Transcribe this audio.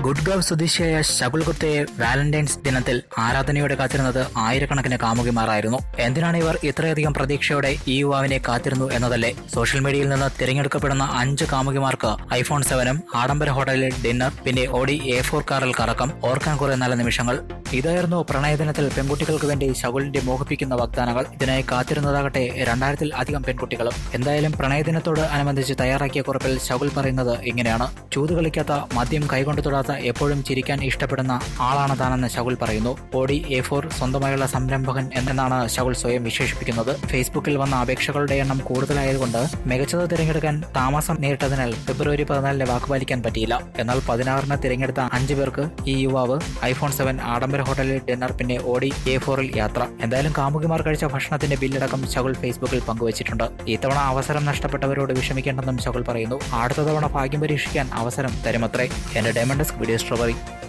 ഗുഡ്ഗാവ് സ്വദേശിയായ ശകുൽ ഗുപ്തയെ വാലന്റൈൻസ് ദിനത്തിൽ ആരാധനയോടെ കാത്തിരുന്നത് ആയിരക്കണക്കിന് കാമുകിമാരായിരുന്നു എന്തിനാണ് ഇവർ ഇത്രയധികം പ്രതീക്ഷയോടെ ഈ യുവാവിനെ കാത്തിരുന്നു എന്നതല്ലേ സോഷ്യൽ മീഡിയയിൽ നിന്ന് തിരഞ്ഞെടുക്കപ്പെടുന്ന അഞ്ച് കാമുകിമാർക്ക് ഐഫോൺ സെവനും ആഡംബര ഹോട്ടലിൽ ഡിന്നർ പിന്നെ ഓടി എ ഫോർ കാറിൽ കറക്കം ഓർക്കാൻ കുറെ നല്ല നിമിഷങ്ങൾ ഇതായിരുന്നു പ്രണയദിനത്തിൽ പെൺകുട്ടികൾക്ക് വേണ്ടി ശകുലിന്റെ മോഹിപ്പിക്കുന്ന വാഗ്ദാനങ്ങൾ ഇതിനായി കാത്തിരുന്നതാകട്ടെ രണ്ടായിരത്തിൽ അധികം പെൺകുട്ടികളും എന്തായാലും പ്രണയദിനത്തോട് അനുബന്ധിച്ച് തയ്യാറാക്കിയ കുറിപ്പിൽ ശകുൽ പറയുന്നത് ഇങ്ങനെയാണ് ചൂത് കളിക്കാത്ത മദ്യം കൈകൊണ്ട് തൊടാത്ത എപ്പോഴും ചിരിക്കാൻ ഇഷ്ടപ്പെടുന്ന ആളാണ് താനെന്ന് ശകുൽ പറയുന്നു ഓടി എ ഫോർ സ്വന്തമായുള്ള സംരംഭകൻ എന്നാണ് ശകുൽ സ്വയം വിശേഷിപ്പിക്കുന്നത് ഫേസ്ബുക്കിൽ വന്ന അപേക്ഷകളുടെ എണ്ണം കൂടുതലായതുകൊണ്ട് മികച്ചത് തിരഞ്ഞെടുക്കാൻ താമസം നേരിട്ടതിനാൽ ഫെബ്രുവരി പതിനാലിന് വാക്കുപാലിക്കാൻ പറ്റിയില്ല എന്നാൽ പതിനാറിന് തിരഞ്ഞെടുത്ത അഞ്ചു പേർക്ക് ഈ യുവാവ് ഐഫോൺ സെവൻ ആഡംബര ഹോട്ടലിൽ ഡിന്നർ പിന്നെ ഓടി എ ഫോറിൽ യാത്ര എന്തായാലും കാമുകിമാർ കഴിച്ച ഭക്ഷണത്തിന്റെ ബില്ലടക്കം ശകുൽ ഫേസ്ബുക്കിൽ പങ്കുവച്ചിട്ടുണ്ട് ഇത്തവണ അവസരം നഷ്ടപ്പെട്ടവരോട് വിഷമിക്കേണ്ടെന്നും ശകുൽ പറയുന്നു അടുത്ത തവണ ഭാഗ്യം പരീക്ഷിക്കാൻ അവസരം തരുമത്രേ എന്റെ ഡയമണ്ട് ഡെസ്ക് വീഡിയോ സ്ട്രോബറി